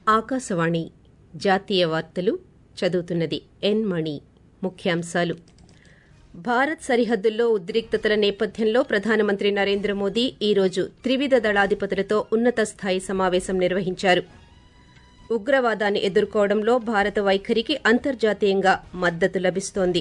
ఆకాశవాణి జాతీయ వార్తలు చదువుతున్నది ఎన్ మణి ముఖ్యాంశాలు భారత్ సరిహద్దుల్లో ఉద్రిక్తతల నేపథ్యంలో ప్రధానమంత్రి నరేంద్ర మోదీ ఈ రోజు త్రివిధ దళాధిపతులతో ఉన్నత స్థాయి సమావేశం నిర్వహించారు ఉగ్రవాదాన్ని ఎదుర్కోవడంలో భారత వైఖరికి అంతర్జాతీయంగా మద్దతు లభిస్తోంది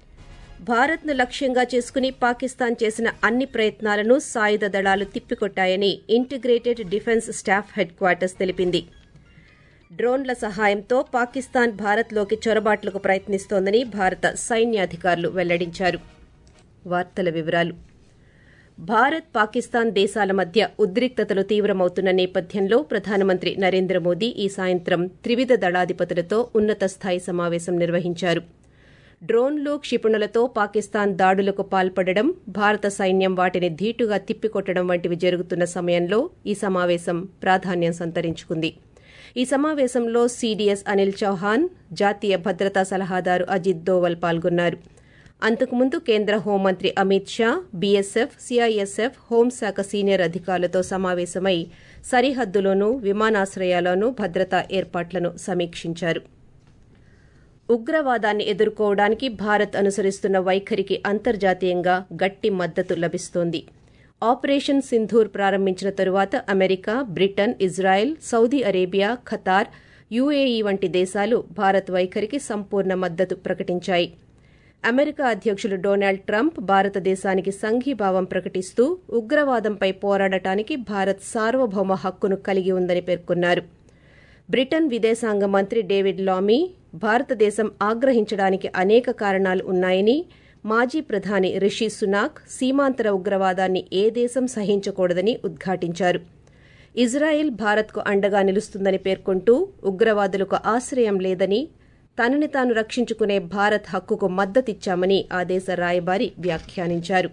భారత్ను లక్ష్యంగా చేసుకుని పాకిస్తాన్ చేసిన అన్ని ప్రయత్నాలను సాయుధ దళాలు తిప్పికొట్టాయని integrated defence staff headquarters తెలిపింది డ్రోన్ల సహాయంతో పాకిస్తాన్ భారత్లోకి చొరబాట్లకు ప్రయత్నిస్తోందని భారత సైన్యాధికారులు వెల్లడించారు వార్తల వివరాలు భారత్ పాకిస్తాన్ దేశాల మధ్య ఉద్రిక్తతలు తీవ్రమవుతున్న నేపథ్యంలో ప్రధానమంత్రి నరేంద్ర మోదీ ఈ సాయంత్రం త్రివిధ దళాధిపతులతో ఉన్నత స్థాయి సమావేశం నిర్వహించారు డ్రోన్లు క్షిపణులతో పాకిస్తాన్ దాడులకు పాల్పడడం భారత సైన్యం వాటిని ధీటుగా తిప్పికొట్టడం వంటివి జరుగుతున్న సమయంలో ఈ సమావేశం ప్రాధాన్యం సంతరించుకుంది ఈ సమావేశంలో సీడీఎస్ అనిల్ చౌహాన్ జాతీయ భద్రతా సలహాదారు అజిత్ దోవల్ పాల్గొన్నారు అంతకుముందు కేంద్ర హోంమంత్రి అమిత్ షా బీఎస్ఎఫ్ సీఐఎస్ఎఫ్ హోంశాఖ సీనియర్ అధికారులతో సమావేశమై సరిహద్దులోనూ విమానాశ్రయాల్లోనూ భద్రతా ఏర్పాట్లను సమీక్షించారు ఉగ్రవాదాన్ని ఎదుర్కోవడానికి భారత్ అనుసరిస్తున్న వైఖరికి అంతర్జాతీయంగా గట్టి మద్దతు లభిస్తోంది ఆపరేషన్ సింధూర్ ప్రారంభించిన తరువాత America Britain Israel Saudi Arabia Qatar UAE వంటి దేశాలు భారత్ వైఖరికి సంపూర్ణ మద్దతు ప్రకటించాయి అమెరికా అధ్యకులు డొనాల్డ్ ట్రంప్ భారతదేశానికి సంఘీభావం ప్రకటిస్తూ ఉగ్రవాదంపై పోరాడటానికి భారత్ సార్వభౌమ హక్కును కలిగి ఉందని పేర్కొన్నారు బ్రిటన్ విదేశాంగ మంత్రి డేవిడ్ లామీ భారతదేశం ఆగ్రహించడానికి అనేక కారణాలు ఉన్నాయని మాజీ ప్రధాని రిషి సునాక్ సీమాంతర ఉగ్రవాదాన్ని ఏ దేశం సహించకూడదని ఉద్ఘాటించారు ఇజ్రాయెల్ భారత్కు అండగా నిలుస్తుందని పేర్కొంటూ ఉగ్రవాదులకు ఆశ్రయం లేదని తనని తాను రక్షించుకునే భారత్ హక్కుకు మద్దతిచ్చామని ఆ దేశ రాయబారి వ్యాఖ్యానించారు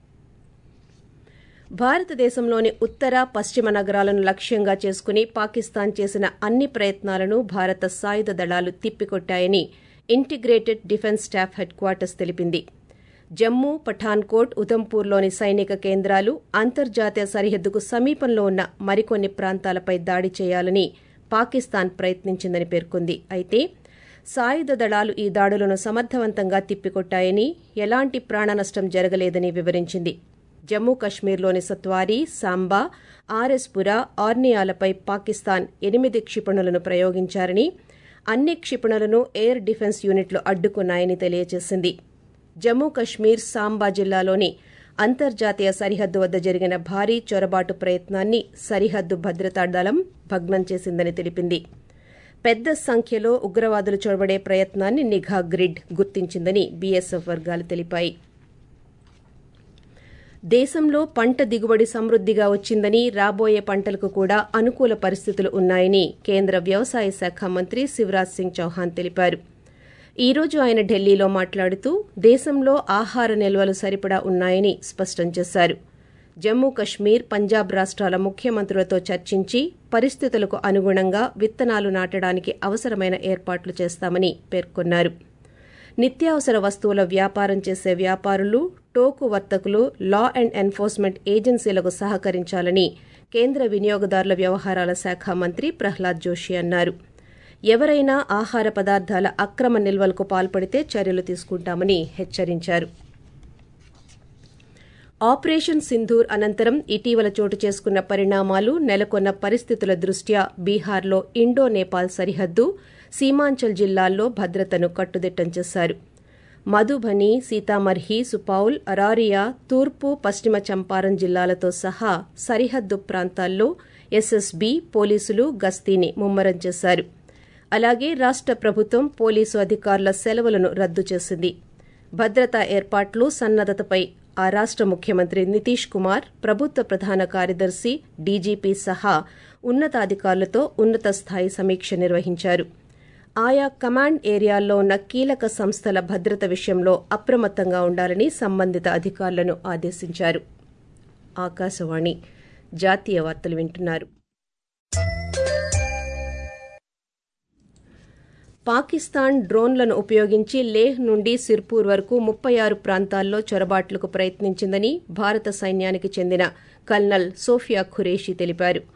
భారతదేశంలోని ఉత్తర పశ్చిమ నగరాలను లక్ష్యంగా చేసుకుని పాకిస్తాన్ చేసిన అన్ని ప్రయత్నాలను భారత సాయుధ దళాలు తిప్పికొట్టాయని integrated defence staff headquarters తెలిపింది జమ్మూ పఠాన్కోట్ ఉధంపూర్లోని సైనిక కేంద్రాలు అంతర్జాతీయ సరిహద్దుకు సమీపంలో ఉన్న మరికొన్ని ప్రాంతాలపై దాడి చేయాలని పాకిస్తాన్ ప్రయత్నించిందని పేర్కొంది అయితే సాయుధ దళాలు ఈ దాడులను సమర్థవంతంగా తిప్పికొట్టాయని ఎలాంటి ప్రాణనష్టం జరగలేదని వివరించింది జమ్మూ కశ్మీర్లోని సత్వారీ సాంబా ఆర్ఎస్పురా ఆర్నియాలపై పాకిస్తాన్ ఎనిమిది క్షిపణులను ప్రయోగించారని అన్ని క్షిపణులను ఎయిర్ డిఫెన్స్ యూనిట్లు అడ్డుకున్నాయని తెలియజేసింది జమ్మూ కశ్మీర్ సాంబా జిల్లాలోని అంతర్జాతీయ సరిహద్దు వద్ద జరిగిన భారీ చొరబాటు ప్రయత్నాన్ని సరిహద్దు భద్రతా దళం భగ్నం చేసిందని తెలిపింది పెద్ద సంఖ్యలో ఉగ్రవాదులు చొరబడే ప్రయత్నాన్ని నిఘా గ్రిడ్ గుర్తించిందని బీఎస్ఎఫ్ వర్గాలు తెలిపాయి దేశంలో పంట దిగుబడి సమృద్దిగా వచ్చిందని రాబోయే పంటలకు కూడా అనుకూల పరిస్థితులు ఉన్నాయని కేంద్ర వ్యవసాయ శాఖ మంత్రి శివరాజ్ సింగ్ చౌహాన్ తెలిపారు ఈ రోజు ఆయన ఢిల్లీలో మాట్లాడుతూ దేశంలో ఆహార నిల్వలు సరిపడా ఉన్నాయని స్పష్టం చేశారు జమ్మూ కశ్మీర్ పంజాబ్ రాష్ట్రాల ముఖ్యమంత్రులతో చర్చించి పరిస్థితులకు అనుగుణంగా విత్తనాలు నాటడానికి అవసరమైన ఏర్పాట్లు చేస్తామని పేర్కొన్నారు నిత్యావసర వస్తువుల వ్యాపారం చేసే వ్యాపారులు టోకు వర్తకులు లా అండ్ ఎన్ఫోర్స్మెంట్ ఏజెన్సీలకు సహకరించాలని కేంద్ర వినియోగదారుల వ్యవహారాల శాఖ మంత్రి ప్రహ్లాద్ జోషి అన్నారు ఎవరైనా ఆహార పదార్థాల అక్రమ నిల్వలకు పాల్పడితే చర్యలు తీసుకుంటామని హెచ్చరించారు ఆపరేషన్ సింధూర్ అనంతరం ఇటీవల చోటు చేసుకున్న పరిణామాలు నెలకొన్న పరిస్థితుల దృష్ట్యా బీహార్లో ఇండో నేపాల్ సరిహద్దు సీమాంచల్ జిల్లాల్లో భద్రతను కట్టుదిట్టం చేశారు మధుబని సీతామర్హి సుపౌల్ అరారియా తూర్పు పశ్చిమ చంపారం జిల్లాలతో సహా సరిహద్దు ప్రాంతాల్లో ఎస్ఎస్బీ పోలీసులు గస్తీని ముమ్మరం చేశారు అలాగే రాష్ట ప్రభుత్వం పోలీసు అధికారుల సెలవులను రద్దు చేసింది భద్రతా ఏర్పాట్లు సన్నద్దతపై ఆ రాష్ట ముఖ్యమంత్రి నితీష్ కుమార్ ప్రభుత్వ ప్రధాన కార్యదర్శి డీజీపీ సహా ఉన్నతాధికారులతో ఉన్నత స్థాయి సమీక్ష నిర్వహించారు ఆయా కమాండ్ ఏరియాల్లో ఉన్న కీలక సంస్థల భద్రత విషయంలో అప్రమత్తంగా ఉండాలని సంబంధిత అధికారులను ఆదేశించారు ఆకాశవాణి జాతీయ వార్తలు వింటున్నారు పాకిస్తాన్ డ్రోన్లను ఉపయోగించి లేహ్ నుండి సిర్పూర్ వరకు ముప్పై ఆరు ప్రాంతాల్లో చొరబాట్లకు ప్రయత్నించిందని భారత సైన్యానికి చెందిన కల్నల్ సోఫియా ఖురేషి తెలిపారు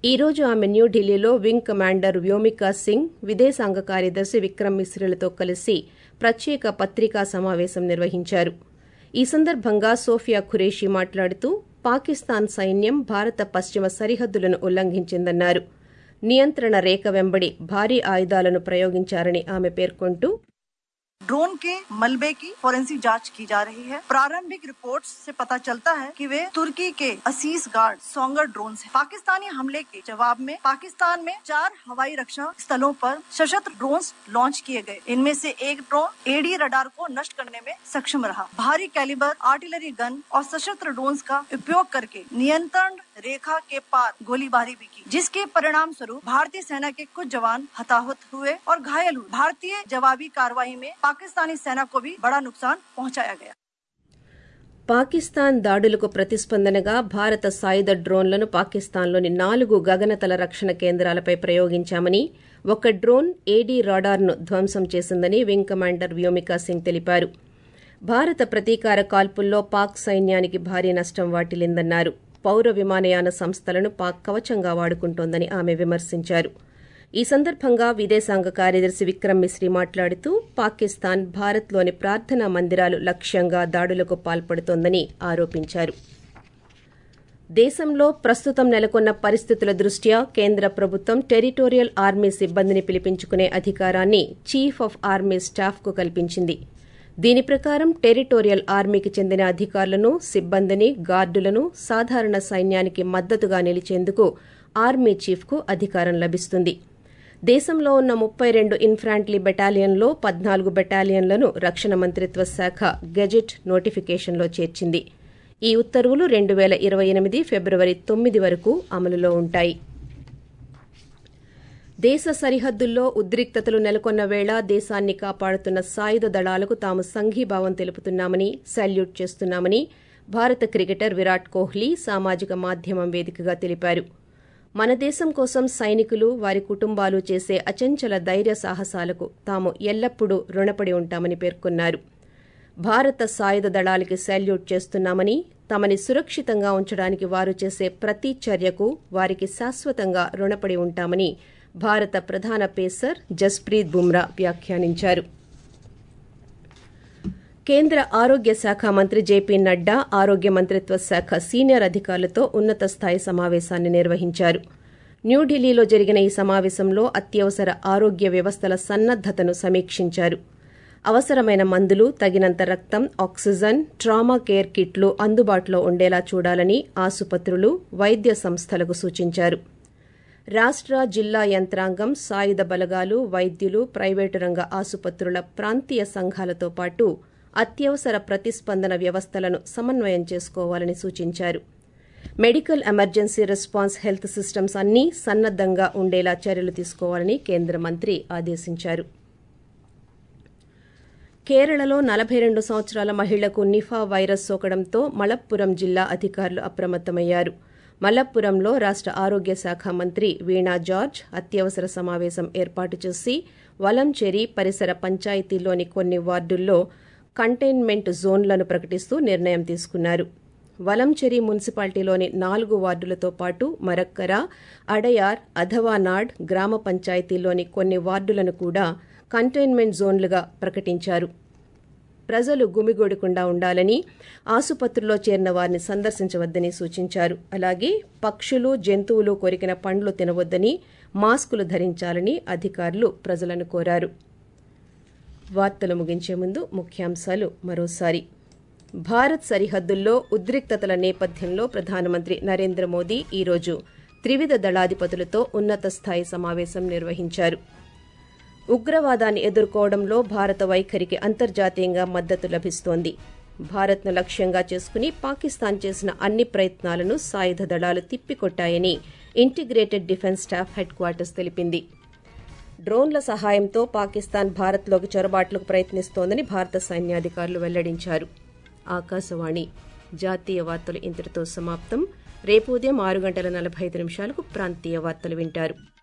ఈ రోజు ఆమె న్యూఢిల్లీలో వింగ్ కమాండర్ వ్యోమికా సింగ్ విదేశాంగ కార్యదర్శి విక్రమ్ మిశ్రీలతో కలిసి ప్రత్యేక పత్రికా సమావేశం నిర్వహించారు ఈ సందర్భంగా సోఫియా ఖురేషీ మాట్లాడుతూ పాకిస్తాన్ సైన్యం భారత పశ్చిమ సరిహద్దులను ఉల్లంఘించిందన్నారు నియంత్రణ రేఖ వెంబడి భారీ ఆయుధాలను ప్రయోగించారని ఆమె పేర్కొంటూ ड्रोन के मलबे की फोरेंसिक जांच की जा रही है प्रारंभिक रिपोर्ट्स से पता चलता है कि वे तुर्की के असीस गार्ड सोंगर ड्रोन हैं। पाकिस्तानी हमले के जवाब में पाकिस्तान में चार हवाई रक्षा स्थलों पर सशस्त्र ड्रोन लॉन्च किए गए इनमें से एक ड्रोन एडी रडार को नष्ट करने में सक्षम रहा भारी कैलिबर आर्टिलरी गन और सशस्त्र ड्रोन का उपयोग करके नियंत्रण रेखा के पार गोलीबारी भी की जिसके परिणाम स्वरूप भारतीय सेना के कुछ जवान हताहत हुए और घायल हुए भारतीय जवाबी कार्रवाई में पाकिस्तानी सेना को भी बड़ा नुकसान पहुंचाया गया పాకిస్తాన్ దాడులకు ప్రతిస్పందనగా భారత సాయుధ డ్రోన్లను పాకిస్తాన్లోని నాలుగు గగనతల రక్షణ కేంద్రాలపై ప్రయోగించామని ఒక డ్రోన్ ఏడీ రాడార్ను ధ్వంసం చేసిందని వింగ్ కమాండర్ వ్యోమికా సింగ్ తెలిపారు భారత ప్రతీకార కాల్పుల్లో పాక్ సైన్యానికి భారీ నష్టం వాటిల్లిందన్నారు పౌర విమానయాన సంస్థలను పాక్ కవచంగా వాడుకుంటోందని ఆమె విమర్శించారు ఈ సందర్భంగా విదేశాంగ కార్యదర్శి విక్రమ్ మిశ్రీ మాట్లాడుతూ పాకిస్తాన్ భారత్లోని ప్రార్థనా మందిరాలు లక్ష్యంగా దాడులకు పాల్పడుతోందని ఆరోపించారు దేశంలో ప్రస్తుతం నెలకొన్న పరిస్థితుల దృష్ట్యా కేంద్ర ప్రభుత్వం టెరిటోరియల్ ఆర్మీ సిబ్బందిని పిలిపించుకునే అధికారాన్ని చీఫ్ ఆఫ్ ఆర్మీ స్టాఫ్కు కల్పించింది దీని ప్రకారం టెరిటోరియల్ ఆర్మీకి చెందిన అధికారులను సిబ్బందిని గార్డులను సాధారణ సైన్యానికి మద్దతుగా నిలిచేందుకు ఆర్మీ చీఫ్కు అధికారం లభిస్తుంది దేశంలో ఉన్న ముప్పై రెండు ఇన్ఫాంట్లీ బెటాలియన్లో పద్నాలుగు బెటాలియన్లను రక్షణ మంత్రిత్వ శాఖ గెజెట్ నోటిఫికేషన్లో చేర్చింది ఈ ఉత్తర్వులు రెండు పేల ఇరవై ఎనిమిది ఫిబ్రవరి తొమ్మిది వరకు అమలులో ఉంటాయి దేశ సరిహద్దుల్లో ఉద్రిక్తతలు నెలకొన్న వేళ దేశాన్ని కాపాడుతున్న సాయుధ దళాలకు తాము సంఘీభావం తెలుపుతున్నామని సాల్యూట్ చేస్తున్నామని భారత క్రికెటర్ విరాట్ కోహ్లీ సామాజిక మాధ్యమం వేదికగా తెలిపారు మన దేశం కోసం సైనికులు వారి కుటుంబాలు చేసే అచంచల ధైర్య సాహసాలకు తాము ఎల్లప్పుడూ రుణపడి ఉంటామని పేర్కొన్నారు భారత సాయుధ దళాలకి సాల్యూట్ చేస్తున్నామని తమని సురక్షితంగా ఉంచడానికి వారు చేసే ప్రతి చర్యకు వారికి శాశ్వతంగా రుణపడి ఉంటామని భారత ప్రధాన పేసర్ జస్ప్రీత్ బుమ్రా వ్యాఖ్యానించారు కేంద్ర ఆరోగ్య శాఖ మంత్రి జేపీ నడ్డా ఆరోగ్య మంత్రిత్వ శాఖ సీనియర్ అధికారులతో ఉన్నత స్థాయి సమావేశాన్ని నిర్వహించారు న్యూఢిల్లీలో జరిగిన ఈ సమావేశంలో అత్యవసర ఆరోగ్య వ్యవస్థల సన్నద్దతను సమీక్షించారు అవసరమైన మందులు తగినంత రక్తం ఆక్సిజన్ ట్రామా కేర్ కిట్లు అందుబాటులో ఉండేలా చూడాలని ఆసుపత్రులు వైద్య సంస్థలకు సూచించారు రాష్ట జిల్లా యంత్రాంగం సాయుధ బలగాలు వైద్యులు ప్రైవేటు రంగ ఆసుపత్రుల ప్రాంతీయ సంఘాలతో పాటు అత్యవసర ప్రతిస్పందన వ్యవస్థలను సమన్వయం చేసుకోవాలని సూచించారు medical emergency response health systems అన్నీ సన్నద్దంగా ఉండేలా చర్యలు తీసుకోవాలని కేంద్ర మంత్రి ఆదేశించారు కేరళలో నలభై రెండు సంవత్సరాల మహిళకు నిఫా వైరస్ సోకడంతో మలప్పురం జిల్లా అధికారులు అప్రమత్తమయ్యారు మలప్పురంలో రాష్ట ఆరోగ్య శాఖ మంత్రి వీణా జార్జ్ అత్యవసర సమావేశం ఏర్పాటు చేసి వలంచెరి పరిసర పంచాయతీల్లోని కొన్ని వార్డుల్లో కంటైన్మెంట్ జోన్లను ప్రకటిస్తూ నిర్ణయం తీసుకున్నారు వలంచెరి మున్సిపాలిటీలోని నాలుగు వార్డులతో పాటు మరక్కర అడయార్ అధవానాడ్ గ్రామ పంచాయతీల్లోని కొన్ని వార్డులను కూడా కంటైన్మెంట్ జోన్లుగా ప్రకటించారు ప్రజలు గుమిగూడకుండా ఉండాలని ఆసుపత్రుల్లో చేరిన వారిని సందర్శించవద్దని సూచించారు అలాగే పక్షులు జంతువులు కొరికిన పండ్లు తినవద్దని మాస్కులు ధరించాలని అధికారులు ప్రజలను కోరారు వార్తలు ముగించే ముందు ముఖ్యాంశాలు మరోసారి భారత్ సరిహద్దుల్లో ఉద్రిక్తతల నేపథ్యంలో ప్రధానమంత్రి నరేంద్ర మోదీ ఈరోజు త్రివిధ దళాధిపతులతో ఉన్నత స్థాయి సమావేశం నిర్వహించారు ఉగ్రవాదాన్ని ఎదుర్కోవడంలో భారత వైఖరికి అంతర్జాతీయంగా మద్దతు లభిస్తోంది భారత్ను లక్ష్యంగా చేసుకుని పాకిస్తాన్ చేసిన అన్ని ప్రయత్నాలను సాయుధ దళాలు తిప్పికొట్టాయని integrated defence staff headquarters తెలిపింది డ్రోన్ల సహాయంతో పాకిస్తాన్ భారత్లోకి చొరబాట్లకు ప్రయత్నిస్తోందని భారత సైన్యాధికారులు వెల్లడించారు ఆకాశవాణి జాతీయ వార్తలు ఇంతటితో సమాప్తం రేపు ఉదయం ఆరు గంటల నలభై ఐదు నిమిషాలకు ప్రాంతీయ వార్తలు వింటారు